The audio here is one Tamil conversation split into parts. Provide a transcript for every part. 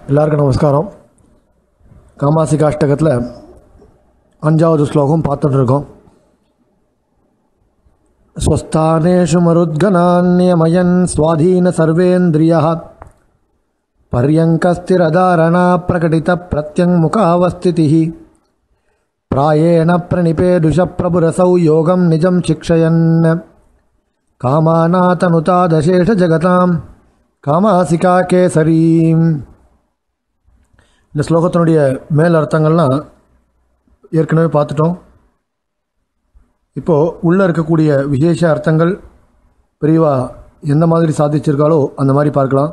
எல்லாருக்கும் நமஸ்காரம் காமாசிகாஷ்டகத்தில் அஞ்சாவது ஸ்லோகம் பார்த்துட்டு இருக்கோம் ஸ்வஸ்தானேஷு மருத்கனான்யமயன் ஸ்வாதீன சர்வேந்திரியா பர்யங்கஸ்திரதாரணா பிரகடித பிரத்யங்முகாவஸ்திதி பிராயேண பிரணிபேதுஷ பிரபுரசௌ யோகம் நிஜம் சிக்ஷயன் காமாநாதனுதாதசேஷ ஜகதாம் காமாசிகா கேசரீம் இந்த ஸ்லோகத்தினுடைய மேல் அர்த்தங்கள்லாம் ஏற்கனவே பார்த்துட்டோம் இப்போது உள்ளே இருக்கக்கூடிய விசேஷ அர்த்தங்கள் பெரியவா எந்த மாதிரி சாதிச்சிருக்காளோ அந்த மாதிரி பார்க்கலாம்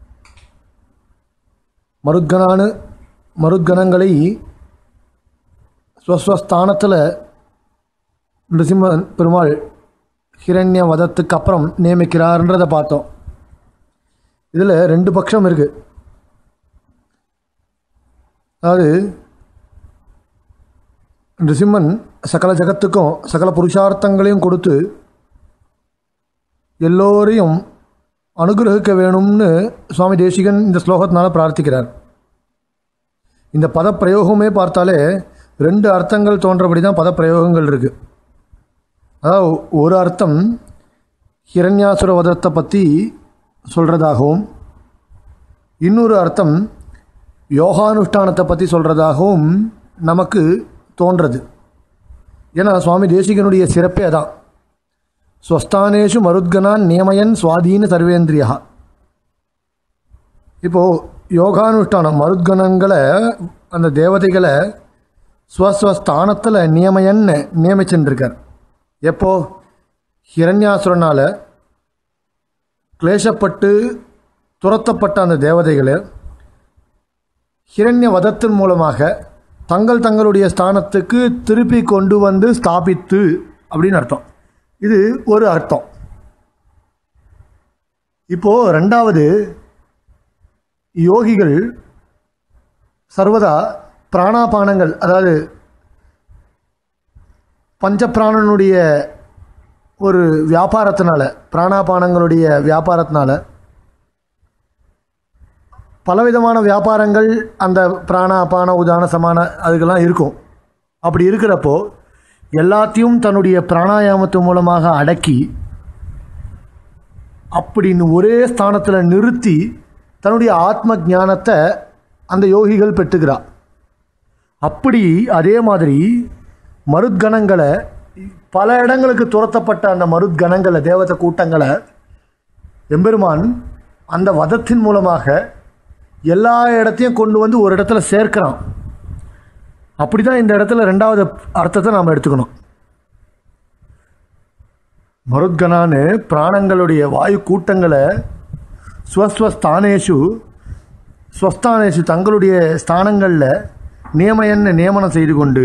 மருத்கனானு மருத்கணங்களை ஸ்வஸ்வஸ்தானத்தில் நிருசிம்ம பெருமாள் ஹிரண்ய வதத்துக்கு அப்புறம் நியமிக்கிறார்ன்றதை பார்த்தோம் இதில் ரெண்டு பட்சம் இருக்குது அதாவது நிருசிம்மன் சகல ஜகத்துக்கும் சகல புருஷார்த்தங்களையும் கொடுத்து எல்லோரையும் அனுகிரகிக்க வேணும்னு சுவாமி தேசிகன் இந்த ஸ்லோகத்தினால பிரார்த்திக்கிறார் இந்த பதப்பிரயோகமே பார்த்தாலே ரெண்டு அர்த்தங்கள் தோன்றபடி தான் பதப்பிரயோகங்கள் இருக்குது அதாவது ஒரு அர்த்தம் ஹிரண்யாசுர வதத்தை பற்றி சொல்கிறதாகவும் இன்னொரு அர்த்தம் யோகானுஷ்டானத்தை பற்றி சொல்கிறதாகவும் நமக்கு தோன்றது ஏன்னா சுவாமி தேசிகனுடைய சிறப்பே அதான் ஸ்வஸ்தானேஷு மருத்கனான் நியமயன் சுவாதீன சர்வேந்திரியா இப்போது யோகானுஷ்டானம் மருத்கணங்களை அந்த தேவதைகளை ஸ்வஸ்வஸ்தானத்தில் நியமயன்னு நியமிச்சுருக்கார் எப்போ ஹிரண்யாசுரனால் கிளேசப்பட்டு துரத்தப்பட்ட அந்த தேவதைகளை ஹிரண்ய வதத்தின் மூலமாக தங்கள் தங்களுடைய ஸ்தானத்துக்கு திருப்பி கொண்டு வந்து ஸ்தாபித்து அப்படின்னு அர்த்தம் இது ஒரு அர்த்தம் இப்போ ரெண்டாவது யோகிகள் சர்வதா பிராணாபானங்கள் அதாவது பஞ்சப்பிராணனுடைய ஒரு வியாபாரத்தினால பிராணாபானங்களுடைய வியாபாரத்தினால பலவிதமான வியாபாரங்கள் அந்த பிராணாபான உதான சமான அதுக்கெல்லாம் இருக்கும் அப்படி இருக்கிறப்போ எல்லாத்தையும் தன்னுடைய பிராணாயாமத்து மூலமாக அடக்கி அப்படின்னு ஒரே ஸ்தானத்தில் நிறுத்தி தன்னுடைய ஆத்ம ஞானத்தை அந்த யோகிகள் பெற்றுக்கிறா அப்படி அதே மாதிரி மருத்கணங்களை பல இடங்களுக்கு துரத்தப்பட்ட அந்த மருத்கணங்களை தேவத கூட்டங்களை எம்பெருமான் அந்த வதத்தின் மூலமாக எல்லா இடத்தையும் கொண்டு வந்து ஒரு இடத்துல சேர்க்கிறான் அப்படி தான் இந்த இடத்துல ரெண்டாவது அர்த்தத்தை நாம் எடுத்துக்கணும் மருத்கனான்னு பிராணங்களுடைய வாயு கூட்டங்களை ஸ்வஸ்வஸ்தானேஷு ஸ்வஸ்தானேஷு தங்களுடைய ஸ்தானங்களில் நியமயன்னு நியமனம் செய்து கொண்டு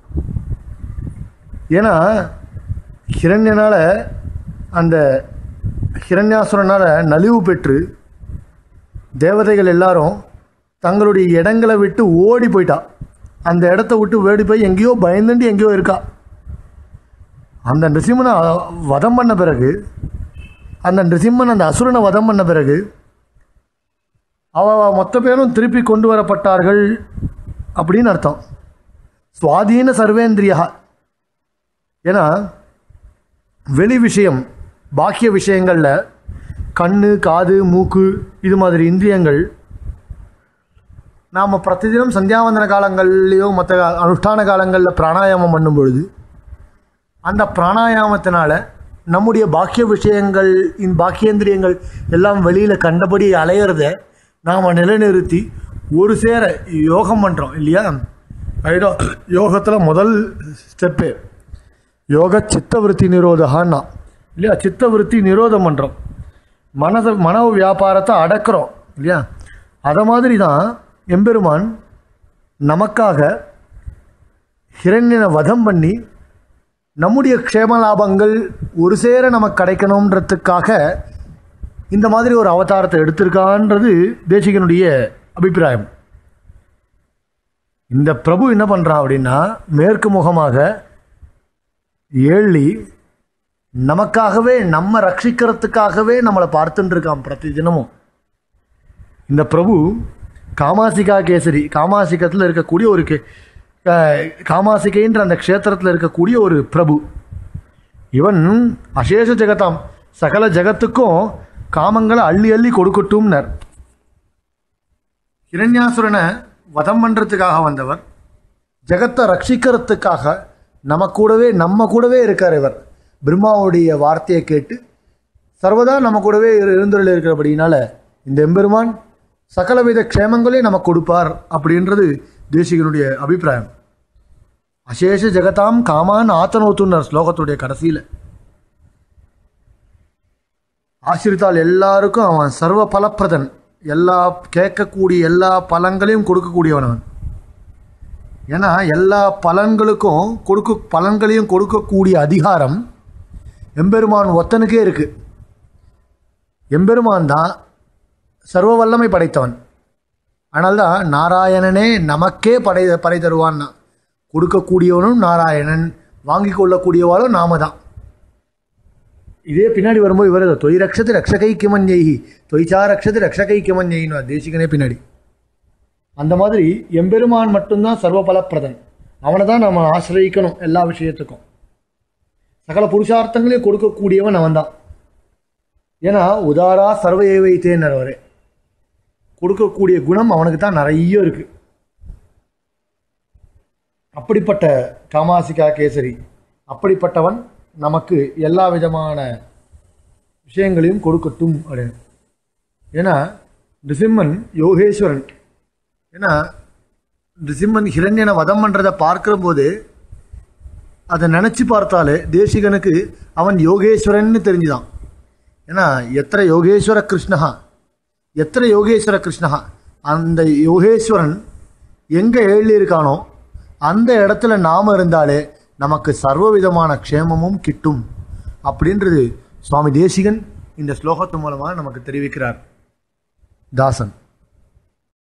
ஏன்னா ஹிரண்யனால் அந்த ஹிரண்யாசுரனால் நலிவு பெற்று தேவதைகள் எல்லாரும் தங்களுடைய இடங்களை விட்டு ஓடி போயிட்டா அந்த இடத்த விட்டு ஓடி போய் எங்கேயோ பயந்துட்டு எங்கேயோ இருக்கா அந்த நிருசிம்மனை வதம் பண்ண பிறகு அந்த நிருசிம்மன் அந்த அசுரனை வதம் பண்ண பிறகு அவ மொத்த பேரும் திருப்பி கொண்டு வரப்பட்டார்கள் அப்படின்னு அர்த்தம் சுவாதீன சர்வேந்திரியா ஏன்னா வெளி விஷயம் பாக்கிய விஷயங்களில் கண்ணு காது மூக்கு இது மாதிரி இந்திரியங்கள் நாம் பிரதிதினம் சந்தியாவந்தன காலங்கள்லேயோ மற்ற அனுஷ்டான காலங்களில் பிராணாயாமம் பண்ணும் பொழுது அந்த பிராணாயாமத்தினால நம்முடைய பாக்கிய விஷயங்கள் இந்த பாக்கியேந்திரியங்கள் எல்லாம் வெளியில் கண்டபடி அலையிறத நாம் நிலைநிறுத்தி ஒரு சேர யோகம் பண்ணுறோம் இல்லையா ஐடோ யோகத்தில் முதல் ஸ்டெப்பு யோக சித்தவிருத்தி நிரோதகான்னா இல்லையா சித்தவிருத்தி நிரோதம் பண்ணுறோம் மனத மன வியாபாரத்தை அடக்கிறோம் இல்லையா அதை மாதிரி தான் எம்பெருமான் நமக்காக ஹிரண்யனை வதம் பண்ணி நம்முடைய க்ஷேம லாபங்கள் ஒரு சேர நமக்கு கிடைக்கணுன்றதுக்காக இந்த மாதிரி ஒரு அவதாரத்தை எடுத்திருக்கான்றது தேசிகனுடைய அபிப்பிராயம் இந்த பிரபு என்ன பண்ணுறான் அப்படின்னா மேற்கு முகமாக ஏழி நமக்காகவே நம்ம ரட்சிக்கிறதுக்காகவே நம்மளை பார்த்துட்டு இருக்கான் பிரதி தினமும் இந்த பிரபு காமாசிகா கேசரி காமாசிகத்தில் இருக்கக்கூடிய ஒரு கே அஹ், காமாசிகைன்ற அந்த க்ஷேத்திரத்தில் இருக்கக்கூடிய ஒரு பிரபு இவன் அசேஷ ஜெகதாம் சகல ஜெகத்துக்கும் காமங்களை அள்ளி அள்ளி கொடுக்கட்டும்னர் ஹிரண்யாசுரனை வதம் பண்ணுறதுக்காக வந்தவர் ஜெகத்தை ரட்சிக்கிறதுக்காக நம்ம கூடவே நம்ம கூடவே இருக்கார் இவர் பிரம்மாவுடைய வார்த்தையை கேட்டு சர்வதா நம்ம கூடவே இரு- எழுந்தருளி இருக்கிறபடினால இந்த எம்பெருமான் சகலவித க்ஷேமங்களையும் நமக்கு கொடுப்பார் அப்படின்றது தேசிகனுடைய அபிப்பிராயம் அசேஷ ஜெகதாம் காமான் ஆத்தனோத்துன்னர் ஸ்லோகத்துடைய கடைசியில் ஆசிரித்தால் எல்லாருக்கும் அவன் சர்வ பலப்பிரதன் எல்லா கேட்கக்கூடிய எல்லா பலன்களையும் கொடுக்கக்கூடியவன் அவன் ஏன்னா எல்லா பலன்களுக்கும் கொடுக்க பலன்களையும் கொடுக்கக்கூடிய அதிகாரம் எம்பெருமான் ஒத்தனுக்கே இருக்கு எம்பெருமான் தான் சர்வ வல்லமை படைத்தவன் அதனால்தான் நாராயணனே நமக்கே படை படை தருவான்னா கொடுக்கக்கூடியவனும் நாராயணன் வாங்கி கொள்ளக்கூடியவாளும் நாம தான் இதே பின்னாடி வரும்போது இவர் தொய் ரக்ஷத்து ரக்ஷகை கிமஞ்செய்கி தொய்ச்சா ரக்ஷத்து ரக்ஷகை கிமஞ்செய்னு தேசிகனே பின்னாடி அந்த மாதிரி எம்பெருமான் மட்டும்தான் சர்வ பலப்பிரதன் அவனை தான் நம்ம ஆசிரியக்கணும் எல்லா விஷயத்துக்கும் சகல புருஷார்த்தங்களையும் கொடுக்கக்கூடியவன் அவன் தான் ஏன்னா உதாரா சர்வ ஏவைத்தேன்னர் அவரே கொடுக்கக்கூடிய குணம் அவனுக்கு தான் நிறைய இருக்கு அப்படிப்பட்ட காமாசிகா கேசரி அப்படிப்பட்டவன் நமக்கு எல்லா விதமான விஷயங்களையும் கொடுக்கட்டும் அப்படின்னு ஏன்னா நிசிம்மன் யோகேஸ்வரன் ஏன்னா நிசிம்மன் ஹிரண்யனை வதம் பண்ணுறதை பார்க்கிற போது அதை நினச்சி பார்த்தாலே தேசிகனுக்கு அவன் யோகேஸ்வரன்னு தெரிஞ்சுதான் ஏன்னா எத்தனை யோகேஸ்வர கிருஷ்ணஹா எத்தனை யோகேஸ்வர கிருஷ்ணஹா அந்த யோகேஸ்வரன் எங்கே எழுதி இருக்கானோ அந்த இடத்துல நாம் இருந்தாலே நமக்கு சர்வ விதமான க்ஷேமமும் கிட்டும் அப்படின்றது சுவாமி தேசிகன் இந்த ஸ்லோகத்து மூலமாக நமக்கு தெரிவிக்கிறார் தாசன்